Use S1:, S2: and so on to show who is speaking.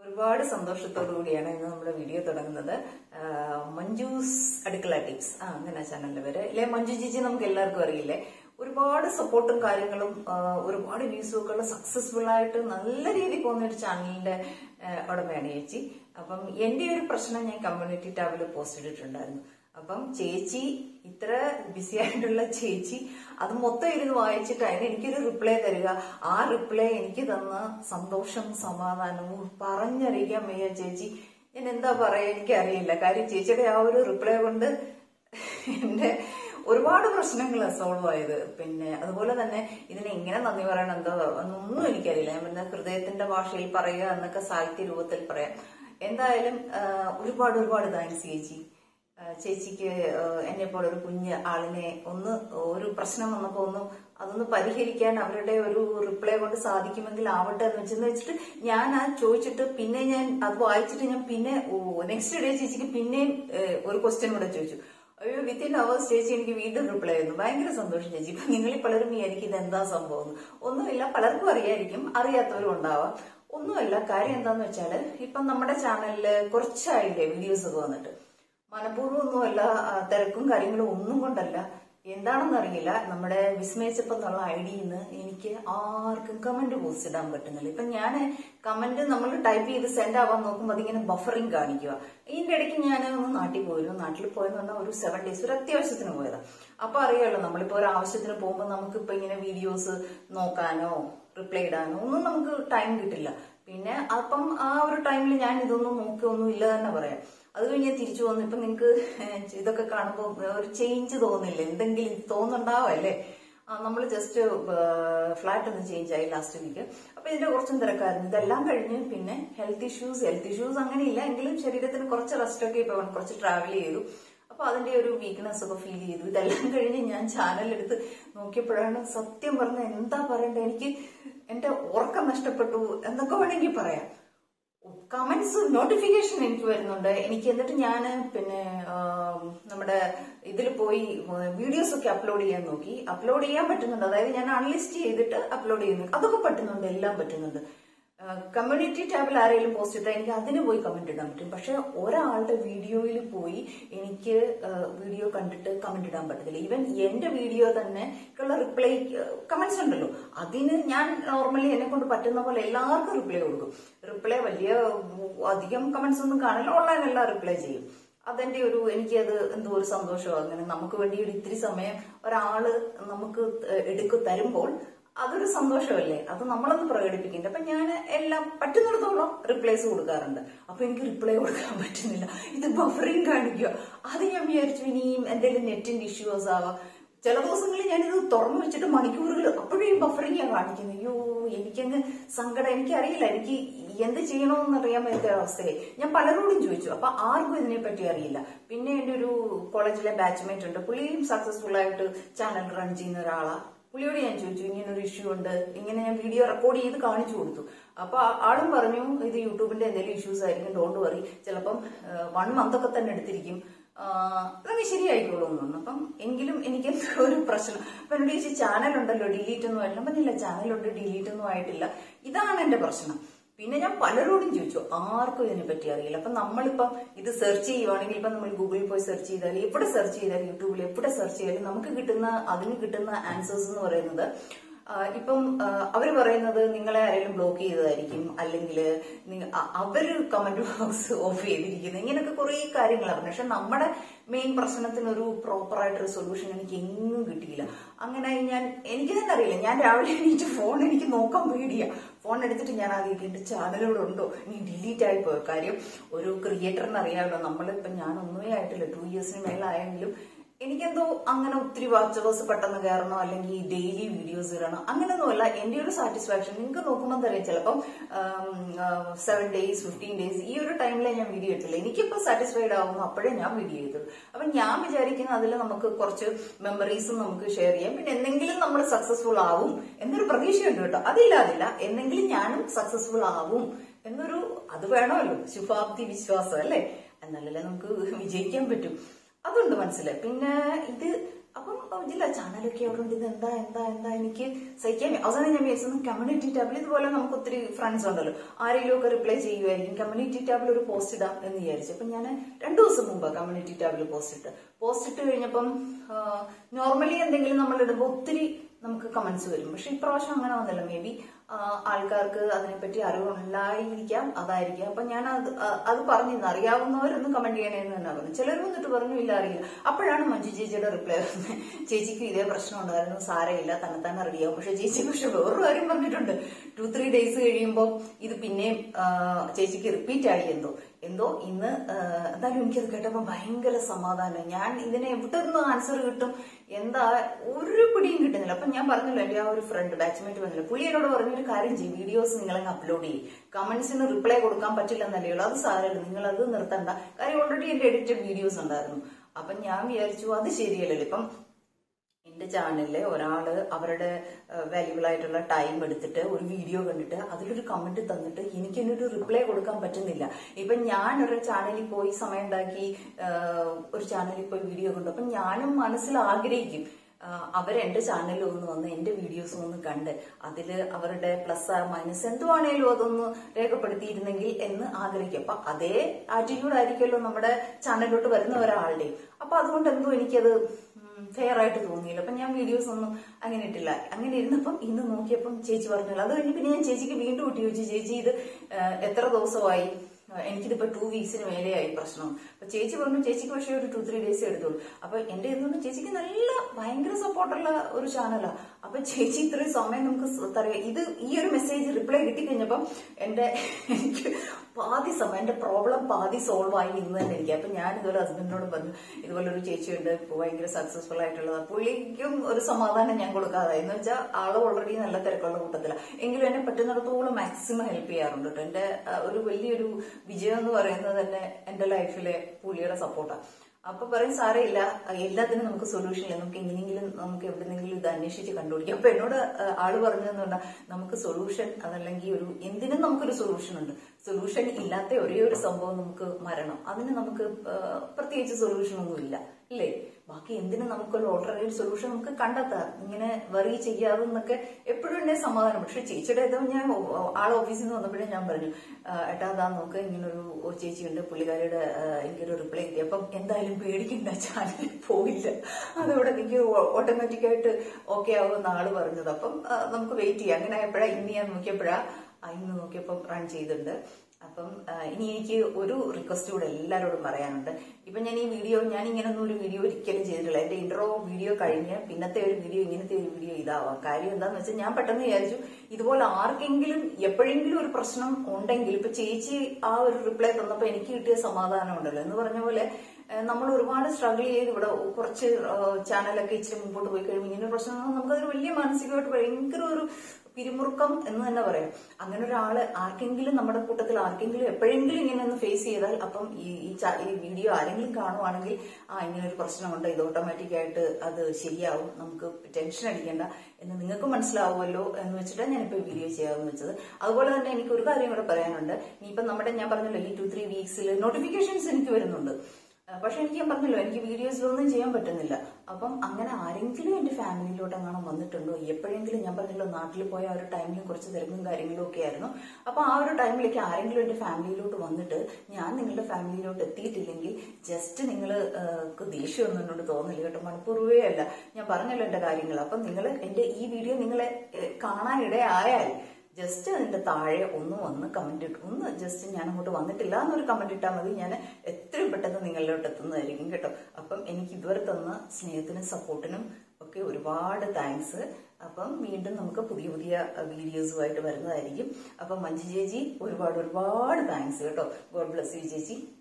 S1: ഒരുപാട് സന്തോഷത്തോടു കൂടിയാണ് ഇന്ന് നമ്മുടെ വീഡിയോ തുടങ്ങുന്നത് ആ, മഞ്ജൂസ് അടുക്കള ടിപ്സ് ആ അങ്ങനെ ചാനലിന്റെ പേര് ഇല്ലേ മഞ്ജു ചേച്ചി നമുക്ക് എല്ലാവർക്കും അറിയില്ലേ ഒരുപാട് സപ്പോർട്ടും കാര്യങ്ങളും ആ, ഒരുപാട് വ്യൂസും ഒക്കെ ഉള്ള സക്സസ്ഫുൾ ആയിട്ട് നല്ല രീതിയിൽ പോകുന്ന ഒരു ചാനലിന്റെ ആ, ഉടമയാണ് ചേച്ചി അപ്പം എന്റെ ഒരു പ്രശ്നം ഞാൻ കമ്മ്യൂണിറ്റി ടാബിൽ പോസ്റ്റ് ഇട്ടിട്ടുണ്ടായിരുന്നു അപ്പം ചേച്ചി ഇത്ര ബിസി ആയിട്ടുള്ള ചേച്ചി അത് മൊത്തം ഇരുന്ന് വായിച്ചിട്ട് അതിന് എനിക്കൊരു റിപ്ലൈ തരിക ആ റിപ്ലൈ എനിക്ക് തന്ന സന്തോഷം സമാധാനവും പറഞ്ഞറിയിക്കാൻ വയ്യ ചേച്ചി ഞാൻ എന്താ പറയാ എനിക്കറിയില്ല കാര്യം ചേച്ചിയുടെ ആ ഒരു റിപ്ലൈ കൊണ്ട് എന്റെ ഒരുപാട് പ്രശ്നങ്ങൾ സോൾവ് ആയത് പിന്നെ അതുപോലെ തന്നെ ഇതിനെ എങ്ങനെ നന്ദി പറയണം എന്തോ എന്നൊന്നും എനിക്കറിയില്ല ഞാൻ പിന്നെ ഹൃദയത്തിന്റെ ഭാഷയിൽ പറയുക എന്നൊക്കെ സാഹിത്യ രൂപത്തിൽ പറയാം എന്തായാലും ആ, ഒരുപാട് ഒരുപാട് താങ്ക്സ് ചേച്ചി ആ, ചേച്ചിക്ക് എന്നെ പോലെ ഒരു കുഞ്ഞ് ആളിനെ ഒന്ന് ഒരു പ്രശ്നം വന്നപ്പോ ഒന്ന് അതൊന്ന് പരിഹരിക്കാൻ അവരുടെ ഒരു റിപ്ലൈ കൊണ്ട് സാധിക്കുമെങ്കിൽ ആവട്ടെ എന്ന് വെച്ചെന്ന് വെച്ചിട്ട് ഞാൻ ആ ചോദിച്ചിട്ട് പിന്നെ ഞാൻ അത് വായിച്ചിട്ട് ഞാൻ പിന്നെ നെക്സ്റ്റ് ഡേ ചേച്ചിക്ക് പിന്നെയും ഏ, ഒരു ക്വസ്റ്റ്യൻ കൂടെ ചോദിച്ചു അയ്യോ വിത്തിൻ അവേഴ്സ് ചേച്ചി എനിക്ക് വീണ്ടും റിപ്ലൈ ചെയ്യുന്നു ഭയങ്കര സന്തോഷം ചേച്ചി ഇപ്പൊ നിങ്ങളിൽ പലരും വിചാരിക്കും ഇത് എന്താ സംഭവം എന്ന്. ഒന്നുമില്ല പലർക്കും അറിയായിരിക്കും അറിയാത്തവരും ഉണ്ടാവാം ഒന്നുമല്ല കാര്യം എന്താന്ന് വെച്ചാല് ഇപ്പം നമ്മുടെ ചാനലില് കുറച്ചായില്ലേ വീഡിയോസ് ഒക്കെ വന്നിട്ട് മനഃപൂർവ്വം ഒന്നുമല്ല ആ, തിരക്കും കാര്യങ്ങളും ഒന്നും കൊണ്ടല്ല എന്താണെന്ന് അറിയില്ല നമ്മുടെ വിസ്മയിച്ചപ്പം എന്നുള്ള ഐഡിയിൽ നിന്ന് എനിക്ക് ആർക്കും കമന്റ് പോസ്റ്റ് ഇടാൻ പറ്റുന്നില്ല ഇപ്പൊ ഞാൻ കമന്റ് നമ്മൾ ടൈപ്പ് ചെയ്ത് സെൻഡ് ആവാൻ നോക്കുമ്പോൾ അതിങ്ങനെ ബഫറിങ് കാണിക്കുക ഇതിന്റെ ഇടയ്ക്ക് ഞാൻ ഒന്ന് നാട്ടിൽ പോയിരുന്നു നാട്ടിൽ പോയെന്ന് പറഞ്ഞാൽ ഒരു സെവൻ ഡേയ്സ് ഒരു അത്യാവശ്യത്തിന് പോയതാ അപ്പൊ അറിയാലോ നമ്മളിപ്പോ ഒരു ആവശ്യത്തിന് പോകുമ്പോൾ നമുക്ക് ഇപ്പൊ ഇങ്ങനെ വീഡിയോസ് നോക്കാനോ റിപ്ലൈ ഇടാനോ ഒന്നും നമുക്ക് ടൈം കിട്ടില്ല പിന്നെ അപ്പം ആ ഒരു ടൈമിൽ ഞാൻ ഇതൊന്നും നോക്കിയൊന്നും ഇല്ല തന്നെ പറയാം അത് കഴിഞ്ഞ് ഞാൻ തിരിച്ചു വന്നു ഇപ്പൊ നിങ്ങക്ക് ഇതൊക്കെ കാണുമ്പോൾ ഒരു ചേഞ്ച് തോന്നില്ല എന്തെങ്കിലും തോന്നുന്നുണ്ടാവല്ലേ നമ്മൾ ജസ്റ്റ് ഫ്ലാറ്റ് ഒന്ന് ചേഞ്ച് ആയി ലാസ്റ്റ് വീക്ക് അപ്പൊ ഇതിന്റെ കുറച്ചും തിരക്കായിരുന്നു ഇതെല്ലാം കഴിഞ്ഞ് പിന്നെ ഹെൽത്ത് ഇഷ്യൂസ് ഹെൽത്ത് ഇഷ്യൂസ് അങ്ങനെയില്ല എങ്കിലും ശരീരത്തിന് കുറച്ച് റെസ്റ്റ് ഒക്കെ ഇപ്പൊ വേണം കുറച്ച് ട്രാവൽ ചെയ്തു അപ്പൊ അതിന്റെ ഒരു വീക്ക്നെസ് ഒക്കെ ഫീൽ ചെയ്തു ഇതെല്ലാം കഴിഞ്ഞ് ഞാൻ ചാനൽ എടുത്ത് നോക്കിയപ്പോഴാണ് സത്യം പറഞ്ഞ എന്താ പറയണ്ടേ എനിക്ക് എന്റെ ഉറക്കം നഷ്ടപ്പെട്ടു എന്നൊക്കെ വേണമെങ്കിൽ പറയാം കമന്റ്സ് നോട്ടിഫിക്കേഷൻ എനിക്ക് വരുന്നുണ്ട് എനിക്ക് എന്നിട്ട് ഞാൻ പിന്നെ ആം, നമ്മുടെ ഇതിൽ പോയി വീഡിയോസ് ഒക്കെ അപ്ലോഡ് ചെയ്യാൻ നോക്കി അപ്ലോഡ് ചെയ്യാൻ പറ്റുന്നുണ്ട് അതായത് ഞാൻ അൺലിസ്റ്റ് ചെയ്തിട്ട് അപ്ലോഡ് ചെയ്യുന്നു അതൊക്കെ പറ്റുന്നുണ്ട് എല്ലാം പറ്റുന്നുണ്ട് കമ്മ്യൂണിറ്റി ടാബിൽ ആരെങ്കിലും പോസ്റ്റ് ഇട്ടാൽ എനിക്ക് അതിന് പോയി കമന്റ് ഇടാൻ പറ്റും പക്ഷെ ഒരാളുടെ വീഡിയോയിൽ പോയി എനിക്ക് വീഡിയോ കണ്ടിട്ട് കമന്റ് ഇടാൻ പറ്റത്തില്ല ഈവൻ എന്റെ വീഡിയോ തന്നെ ഉള്ള റിപ്ലൈ കമന്റ്സ് ഉണ്ടല്ലോ അതിന് ഞാൻ നോർമലി എന്നെ കൊണ്ട് പറ്റുന്ന പോലെ എല്ലാവർക്കും റിപ്ലൈ കൊടുക്കും റിപ്ലൈ വലിയ ഉം, അധികം കമന്റ്സ് ഒന്നും കാണില്ല ഓൺലൈൻ എല്ലാം റിപ്ലൈ ചെയ്യും അതെന്റെ ഒരു എനിക്കത് എന്തോ ഒരു സന്തോഷമോ അങ്ങനെ നമുക്ക് വേണ്ടി ഒരു ഇത്തിരി സമയം ഒരാള് നമുക്ക് എടുക്കു തരുമ്പോൾ അതൊരു സന്തോഷമല്ലേ അത് നമ്മളൊന്ന് പ്രകടിപ്പിക്കുന്നുണ്ട് അപ്പൊ ഞാൻ എല്ലാം പറ്റുന്നിടത്തോളം റിപ്ലൈസ് കൊടുക്കാറുണ്ട് അപ്പൊ എനിക്ക് റിപ്ലൈ കൊടുക്കാൻ പറ്റുന്നില്ല ഇത് ബഫറിങ് കാണിക്കുക അത് ഞാൻ വിചാരിച്ചു ഇനിയും എന്തെങ്കിലും നെറ്റിന്റെ ഇഷ്യൂസ് ആവാം ചില ദിവസങ്ങളിൽ ഞാനിത് തുറന്നു വെച്ചിട്ട് മണിക്കൂറുകൾ അപ്പോഴും ഈ ബഫറിങ് ഞാൻ കാണിക്കുന്നു അയ്യോ എനിക്കങ്ങ് സങ്കടം എനിക്കറിയില്ല എനിക്ക് എന്ത് ചെയ്യണമെന്ന് അറിയാൻ പറ്റാത്ത അവസ്ഥയായി ഞാൻ പലരോടും ചോദിച്ചു അപ്പൊ ആർക്കും ഇതിനെ പറ്റി അറിയില്ല പിന്നെ എന്റെ ഒരു കോളേജിലെ ബാച്ച്മേറ്റ് ഉണ്ട് പുള്ളിയും സക്സസ്ഫുൾ ആയിട്ട് ചാനൽ റൺ ചെയ്യുന്ന ഒരാളാ പുള്ളിയോട് ഞാൻ ചോദിച്ചു ഇങ്ങനെ ഒരു ഇഷ്യൂ ഉണ്ട് ഇങ്ങനെ ഞാൻ വീഡിയോ റെക്കോർഡ് ചെയ്ത് കാണിച്ചു കൊടുത്തു അപ്പൊ ആ- ആളും പറഞ്ഞു ഇത് യൂട്യൂബിന്റെ എന്തെങ്കിലും ഇഷ്യൂസ് ആയിരിക്കും ഡോണ്ട് വറി ചിലപ്പം വൺ മന്ത് ഒക്കെ തന്നെ എടുത്തിരിക്കും ആഹ് അതങ്ങ് ശരിയായിക്കോളൂ എന്ന് പറഞ്ഞു അപ്പം എങ്കിലും എനിക്ക് എന്തോ ഒരു പ്രശ്നം അപ്പൊ എന്നോട് ചോദിച്ചു ചാനൽ ഉണ്ടല്ലോ ഡിലീറ്റ് ഒന്നും ആയില്ല പറഞ്ഞില്ല ചാനലുണ്ട് ഡിലീറ്റ് ഒന്നും ആയിട്ടില്ല ഇതാണ് എന്റെ പ്രശ്നം പിന്നെ ഞാൻ പലരോടും ചോദിച്ചു ആർക്കും ഇതിനെ പറ്റി അറിയില്ല അപ്പൊ നമ്മളിപ്പം ഇത് സെർച്ച് ചെയ്യുവാണെങ്കിൽ ഇപ്പൊ നമ്മൾ ഗൂഗിളിൽ പോയി സെർച്ച് ചെയ്താൽ എവിടെ സെർച്ച് ചെയ്താൽ യൂട്യൂബിൽ എവിടെ സെർച്ച് ചെയ്താലും നമുക്ക് കിട്ടുന്ന അതിന് കിട്ടുന്ന ആൻസേഴ്സ് എന്ന് പറയുന്നത് ആ, ഇപ്പം ആ, അവര് പറയുന്നത് നിങ്ങളെ ആരെങ്കിലും ബ്ലോക്ക് ചെയ്തതായിരിക്കും അല്ലെങ്കിൽ അവര് കമന്റ് ബോക്സ് ഓഫ് ചെയ്തിരിക്കുന്നത് ഇങ്ങനെയൊക്കെ കുറെ കാര്യങ്ങൾ പറഞ്ഞു പക്ഷെ നമ്മുടെ മെയിൻ പ്രശ്നത്തിന് ഒരു പ്രോപ്പർ ആയിട്ടൊരു സൊല്യൂഷൻ എനിക്ക് എങ്ങും കിട്ടിയില്ല അങ്ങനെ ഞാൻ എനിക്ക് തന്നെ അറിയില്ല ഞാൻ രാവിലെ എണീറ്റ് ഫോൺ എനിക്ക് നോക്കാൻ പേടിയാ ഫോൺ എടുത്തിട്ട് ഞാൻ ആദ്യം എന്റെ ചാനലുകൂടെ ഉണ്ടോ ഇനി ഡിലീറ്റ് ആയി പോയോ കാര്യം ഒരു ക്രിയേറ്ററിന് അറിയാമല്ലോ നമ്മളിപ്പം ഞാൻ ഒന്നുമേ ആയിട്ടില്ല ടു ഇയേഴ്സിന് മേലായെങ്കിലും എനിക്കെന്തോ അങ്ങനെ ഒത്തിരി വാച്ചവേഴ്സ് പെട്ടെന്ന് കയറണോ അല്ലെങ്കിൽ ഡെയിലി വീഡിയോസ് ഇടണം അങ്ങനെയൊന്നുമല്ല എന്റെ ഒരു സാറ്റിസ്ഫാക്ഷൻ നിങ്ങൾക്ക് നോക്കുമ്പോൾ അറിയാം ചിലപ്പം സെവൻ ഡേയ്സ് ഫിഫ്റ്റീൻ ഡേയ്സ് ഈ ഒരു ടൈമിലെ ഞാൻ വീഡിയോ ഇട്ടില്ല എനിക്കിപ്പോൾ സാറ്റിസ്ഫൈഡ് ആവുന്നു അപ്പോഴേ ഞാൻ വീഡിയോ ചെയ്തത് അപ്പൊ ഞാൻ വിചാരിക്കുന്ന അതിൽ നമുക്ക് കുറച്ച് മെമ്മറീസും നമുക്ക് ഷെയർ ചെയ്യാം പിന്നെ എന്തെങ്കിലും നമ്മൾ സക്സസ്ഫുൾ ആവും എന്നൊരു പ്രതീക്ഷയുണ്ട് കേട്ടോ അതില്ലാതില്ല എന്തെങ്കിലും ഞാനും സക്സസ്ഫുൾ ആവും എന്നൊരു അത് വേണമല്ലോ ശുഭാപ്തി വിശ്വാസം അല്ലേ എന്നാലല്ലേ നമുക്ക് വിജയിക്കാൻ പറ്റും അതുണ്ട് മനസ്സിലായി പിന്നെ ഇത് അപ്പം ഇല്ല ചാനലൊക്കെ അവിടെ ഉണ്ട് ഇത് എന്താ എന്താ എന്താ എനിക്ക് സഹിക്കാൻ വയ്യ. അവസാനം ഞാൻ വിചാരിച്ചത് കമ്മ്യൂണിറ്റി ടാബിൽ ഇതുപോലെ നമുക്ക് ഒത്തിരി ഫ്രണ്ട്സ് ഉണ്ടല്ലോ ആരെങ്കിലും ഒക്കെ റിപ്ലൈ ചെയ്യുമായിരിക്കും കമ്മ്യൂണിറ്റി ടാബിൽ ഒരു പോസ്റ്റ് ഇടാം എന്ന് വിചാരിച്ചു അപ്പൊ ഞാൻ രണ്ടു ദിവസം മുമ്പ് കമ്മ്യൂണിറ്റി ടാബിൽ പോസ്റ്റ് ഇട്ട് പോസ്റ്റ് ഇട്ട് കഴിഞ്ഞപ്പം നോർമലി എന്തെങ്കിലും നമ്മൾ ഇടുമ്പോൾ ഒത്തിരി നമുക്ക് കമന്റ്സ് വരും പക്ഷെ ഇപ്രാവശ്യം അങ്ങനെ വന്നില്ല മേ ബി ആൾക്കാർക്ക് അതിനെപ്പറ്റി അറിവുണ്ടായിരിക്കാം അതായിരിക്കാം അപ്പൊ ഞാൻ അത് ആ- അത് പറഞ്ഞിരുന്നു അറിയാവുന്നവരൊന്നും കമന്റ് ചെയ്യണേന്ന് തന്നെ പറഞ്ഞു ചിലർ വന്നിട്ട് പറഞ്ഞു ഇല്ല അറിയില്ല അപ്പോഴാണ് മഞ്ജു ചേച്ചിയുടെ റിപ്ലൈ വരുന്നത് ചേച്ചിക്ക് ഇതേ പ്രശ്നം ഉണ്ടായിരുന്നു സാരമില്ല തന്നെ തന്നെ റെഡിയാവും പക്ഷെ ചേച്ചി പക്ഷെ വേറൊരു കാര്യം പറഞ്ഞിട്ടുണ്ട് ടു ത്രീ ഡേയ്സ് കഴിയുമ്പോൾ ഇത് പിന്നെയും ആ, ചേച്ചിക്ക് റിപ്പീറ്റ് ആയി എന്തോ എന്തോ ഇന്ന് ആ, എന്തായാലും എനിക്കത് കേട്ടപ്പോൾ ഭയങ്കര സമാധാനം ഞാൻ ഇതിനെ എവിടെ നിന്ന് ആൻസർ കിട്ടും എന്താ ഒരു പിടിയും കിട്ടുന്നില്ല അപ്പൊ ഞാൻ പറഞ്ഞല്ലോ എന്റെ ആ ഒരു ഫ്രണ്ട് ബാച്ച്മേറ്റ് പറഞ്ഞില്ല പുള്ളി എന്നോട് പറഞ്ഞൊരു കാര്യം ചെയ്യും വീഡിയോസ് നിങ്ങളങ്ങ് അപ്ലോഡ് ചെയ്യും കമന്റ്സിന് റിപ്ലൈ കൊടുക്കാൻ പറ്റില്ലെന്നല്ലേ ഉള്ളൂ അത് സാരമില്ല നിങ്ങൾ അത് നിർത്തണ്ട കാര്യം ഓൾറെഡി എന്റെ എഡിറ്റഡ് വീഡിയോസ് ഉണ്ടായിരുന്നു അപ്പൊ ഞാൻ വിചാരിച്ചു അത് ശരിയല്ലല്ലോ ഇപ്പം എന്റെ ചാനലില് ഒരാള് അവരുടെ വാല്യുബിൾ ആയിട്ടുള്ള ടൈം എടുത്തിട്ട് ഒരു വീഡിയോ കണ്ടിട്ട് അതിലൊരു കമന്റ് തന്നിട്ട് എനിക്ക് ഒരു റിപ്ലൈ കൊടുക്കാൻ പറ്റുന്നില്ല ഇപ്പൊ ഞാൻ ഒരു ചാനലിൽ പോയി സമയം ഉണ്ടാക്കി ആഹ്, ഒരു ചാനലിൽ പോയി വീഡിയോ കണ്ടു അപ്പൊ ഞാനും മനസ്സിൽ ആഗ്രഹിക്കും ആഹ്, അവരെന്റെ ചാനലിൽ ഒന്ന് വന്ന് എന്റെ വീഡിയോസ് ഒന്ന് കണ്ട് അതില് അവരുടെ പ്ലസ് മൈനസ് എന്തുവാണേലും അതൊന്ന് രേഖപ്പെടുത്തിയിരുന്നെങ്കിൽ എന്ന് ആഗ്രഹിക്കും അപ്പൊ അതേ ആറ്റിറ്റ്യൂഡ് ആയിരിക്കുമല്ലോ നമ്മുടെ ചാനലിലോട്ട് വരുന്ന ഒരാളുടെയും അപ്പൊ അതുകൊണ്ട് എന്തോ എനിക്കത് ഫെയർ ആയിട്ട് തോന്നിയില്ല അപ്പൊ ഞാൻ വീഡിയോസ് ഒന്നും അങ്ങനെ ഇട്ടില്ല അങ്ങനെ ഇരുന്നപ്പം ഇന്ന് നോക്കിയപ്പം ചേച്ചി പറഞ്ഞല്ലോ അത് കഴിഞ്ഞ് പിന്നെ ഞാൻ ചേച്ചിക്ക് വീണ്ടും കൂട്ടി ചോദിച്ചു ചേച്ചി ഇത് ആ, എത്ര ദിവസമായി ആ, എനിക്കിതിപ്പോ ടു വീക്സിന് മേലെയായി പ്രശ്നം അപ്പൊ ചേച്ചി പറഞ്ഞു ചേച്ചിക്ക് പക്ഷേ ഒരു ടു ത്രീ ഡേയ്സ് എടുത്തോളൂ അപ്പൊ എന്റെ ഇതൊന്നും ചേച്ചിക്ക് നല്ല ഭയങ്കര സപ്പോർട്ടുള്ള ഒരു ചാനലാ അപ്പൊ ചേച്ചി ഇത്രയും സമയം നമുക്ക് സ- തരാം ഇത് ഈ ഒരു മെസ്സേജ് റിപ്ലൈ കിട്ടിക്കഴിഞ്ഞപ്പം എന്റെ എനിക്ക് പാതി സമയം എന്റെ പ്രോബ്ലം പാതി സോൾവ് ആയി ഇന്ന് തന്നെ ഇരിക്കുക അപ്പൊ ഞാൻ ഇതുപോലെ ഹസ്ബൻഡിനോട് പറഞ്ഞു ഇതുപോലെ ഒരു ചേച്ചിയുണ്ട് ഇപ്പൊ ഭയങ്കര സക്സസ്ഫുൾ ആയിട്ടുള്ളത് പുള്ളിക്കും ഒരു സമാധാനം ഞാൻ കൊടുക്കാതെ എന്ന് വെച്ചാൽ ആള് ഓൾറെഡി നല്ല തിരക്കുള്ള കൂട്ടത്തില എങ്കിലും എന്നെ പറ്റുന്നിടത്തോളം മാക്സിമം ഹെൽപ്പ് ചെയ്യാറുണ്ട് കേട്ടോ എന്റെ ആ, ഒരു വലിയൊരു വിജയം എന്ന് പറയുന്നത് തന്നെ എന്റെ ലൈഫിലെ പുള്ളിയുടെ സപ്പോർട്ടാണ് അപ്പൊ പറയും സാരമില്ല എല്ലാത്തിനും നമുക്ക് സൊല്യൂഷൻ ഇല്ല നമുക്ക് എങ്ങനെയെങ്കിലും നമുക്ക് എവിടെന്നെങ്കിലും ഇത് അന്വേഷിച്ച് കണ്ടുപിടിക്കാം അപ്പൊ എന്നോട് ആ, ആള് പറഞ്ഞതെന്ന് പറഞ്ഞാൽ നമുക്ക് സൊല്യൂഷൻ അതല്ലെങ്കിൽ ഒരു എന്തിനും നമുക്കൊരു സൊല്യൂഷൻ ഉണ്ട് സൊല്യൂഷൻ ഇല്ലാത്ത ഒരേ ഒരു സംഭവം നമുക്ക് മരണം അതിന് നമുക്ക് ആ, പ്രത്യേകിച്ച് സൊല്യൂഷൻ ഒന്നും ഇല്ല ഇല്ലേ ബാക്കി എന്തിനും നമുക്കൊരു ഓൾട്ടർനേറ്റീവ് സൊല്യൂഷൻ നമുക്ക് കണ്ടെത്താം ഇങ്ങനെ വെറി ചെയ്യാതെ എന്നൊക്കെ എപ്പോഴും എന്നെ സമാധാനം പക്ഷെ ചേച്ചിയുടെ ഇത് ഞാൻ ഓ- ആൾ ഓഫീസിൽ നിന്ന് വന്നപ്പോഴേ ഞാൻ പറഞ്ഞു "ആ, ഏട്ടാ അതാ നോക്ക് ഇങ്ങനൊരു ഒരു ചേച്ചിയുണ്ട് പുള്ളിക്കാരിയുടെ ആ, എനിക്കൊരു റിപ്ലൈ കിട്ടി അപ്പം എന്തായാലും പേടിക്കണ്ട ചാനലിൽ പോയില്ല അതവിടെ എനിക്ക് ഓട്ടോമാറ്റിക്കായിട്ട് ഓക്കെ ആവുമെന്ന് ആള് പറഞ്ഞത് അപ്പം ആ, നമുക്ക് വെയിറ്റ് ചെയ്യാം അങ്ങനെ ആയപ്പോഴാ ഇന്ന് ഞാൻ നോക്കിയപ്പോഴാ ആ, ഇന്ന് നോക്കിയപ്പം റൺ ചെയ്തിട്ടുണ്ട് അപ്പം ആ, ഇനി എനിക്ക് ഒരു റിക്വസ്റ്റ് കൂടെ എല്ലാവരോടും പറയാനുണ്ട് ഇപ്പൊ ഞാൻ ഈ വീഡിയോ ഞാൻ ഇങ്ങനൊന്നും ഒരു വീഡിയോ ഒരിക്കലും ചെയ്തിട്ടില്ല എന്റെ ഇൻട്രോ വീഡിയോ കഴിഞ്ഞ് പിന്നത്തെ ഒരു വീഡിയോ ഇങ്ങനത്തെ ഒരു വീഡിയോ ഇതാവാം കാര്യം എന്താന്ന് വെച്ചാൽ ഞാൻ പെട്ടെന്ന് വിചാരിച്ചു ഇതുപോലെ ആർക്കെങ്കിലും എപ്പോഴെങ്കിലും ഒരു പ്രശ്നം ഉണ്ടെങ്കിൽ ഇപ്പൊ ചേച്ചി ആ ഒരു റിപ്ലൈ തന്നപ്പോ എനിക്ക് കിട്ടിയ സമാധാനം ഉണ്ടല്ലോ എന്ന് പറഞ്ഞ പോലെ ഏഹ് നമ്മൾ ഒരുപാട് സ്ട്രഗിൾ ചെയ്ത് ഇവിടെ കുറച്ച് ചാനലൊക്കെ ഇച്ചിരി മുമ്പോട്ട് പോയി കഴിയുമ്പോൾ ഇങ്ങനെ ഒരു പ്രശ്നം വന്നാൽ നമുക്കതൊരു വലിയ മാനസികമായിട്ട് ഭയങ്കര ഒരു പിരിമുറുക്കം എന്ന് തന്നെ പറയാം അങ്ങനെ ഒരാള് ആർക്കെങ്കിലും നമ്മുടെ കൂട്ടത്തിൽ ആർക്കെങ്കിലും എപ്പോഴെങ്കിലും ഇങ്ങനെ ഒന്ന് ഫേസ് ചെയ്താൽ അപ്പം ഈ ഈ ചാ- ഈ വീഡിയോ ആരെങ്കിലും കാണുവാണെങ്കിൽ ആ ഇങ്ങനെ ഒരു പ്രശ്നമുണ്ട് ഇത് ഓട്ടോമാറ്റിക് ആയിട്ട് അത് ശരിയാവും നമുക്ക് ടെൻഷൻ അടിക്കേണ്ട എന്ന് നിങ്ങൾക്ക് മനസ്സിലാവുമല്ലോ എന്ന് വെച്ചിട്ടാണ് ഞാനിപ്പോ വീഡിയോ ചെയ്യാമെന്ന് വെച്ചത് അതുപോലെ തന്നെ എനിക്ക് ഒരു കാര്യം കൂടെ പറയാനുണ്ട് ഇനിയിപ്പം നമ്മുടെ ഞാൻ പറഞ്ഞല്ലോ ഈ ടു ത്രീ വീക്സിൽ നോട്ടിഫിക്കേഷൻസ് എനിക്ക് വരുന്നുണ്ട് ആ, പക്ഷെ എനിക്ക് ഞാൻ പറഞ്ഞല്ലോ എനിക്ക് വീഡിയോസിലൊന്നും ചെയ്യാൻ പറ്റുന്നില്ല അപ്പം അങ്ങനെ ആരെങ്കിലും എന്റെ ഫാമിലിയിലോട്ട് അങ്ങനെ വന്നിട്ടുണ്ടോ എപ്പോഴെങ്കിലും ഞാൻ പറഞ്ഞല്ലോ നാട്ടിൽ പോയ ആ ഒരു ടൈമിൽ കുറച്ച് തിരക്കും കാര്യങ്ങളും ഒക്കെ ആയിരുന്നു അപ്പൊ ആ ഒരു ടൈമിലേക്ക് ആരെങ്കിലും എന്റെ ഫാമിലിയിലോട്ട് വന്നിട്ട് ഞാൻ നിങ്ങളുടെ ഫാമിലിയിലോട്ട് എത്തിയിട്ടില്ലെങ്കിൽ ജസ്റ്റ് നിങ്ങൾ ദേഷ്യമൊന്നും എന്നോട് തോന്നില്ല കേട്ടോ മണിപ്പൂർവേ അല്ല ഞാൻ പറഞ്ഞല്ലോ എന്റെ കാര്യങ്ങൾ അപ്പം നിങ്ങൾ എന്റെ ഈ വീഡിയോ നിങ്ങളെ ഏഹ്, കാണാനിടയായാൽ ജസ്റ്റ് അതിന്റെ താഴെ ഒന്ന് വന്ന് കമന്റ് ഇട്ടു ഒന്ന് ജസ്റ്റ് ഞാൻ അങ്ങോട്ട് വന്നിട്ടില്ല എന്നൊരു കമന്റ് ഇട്ടാൽ മതി ഞാൻ എത്രയും പെട്ടെന്ന് നിങ്ങളിലോട്ട് എത്തുന്നതായിരിക്കും കേട്ടോ അപ്പം എനിക്ക് ഇതുവരെ തന്ന സ്നേഹത്തിനും സപ്പോർട്ടിനും ഒക്കെ ഒരുപാട് താങ്ക്സ് അപ്പം വീണ്ടും നമുക്ക് പുതിയ പുതിയ വീഡിയോസുമായിട്ട് വരുന്നതായിരിക്കും അപ്പം മഞ്ജു ചേച്ചി ഒരുപാട് ഒരുപാട് താങ്ക്സ് കേട്ടോ ഗോഡ് ബ്ലസ് യു ചേച്ചി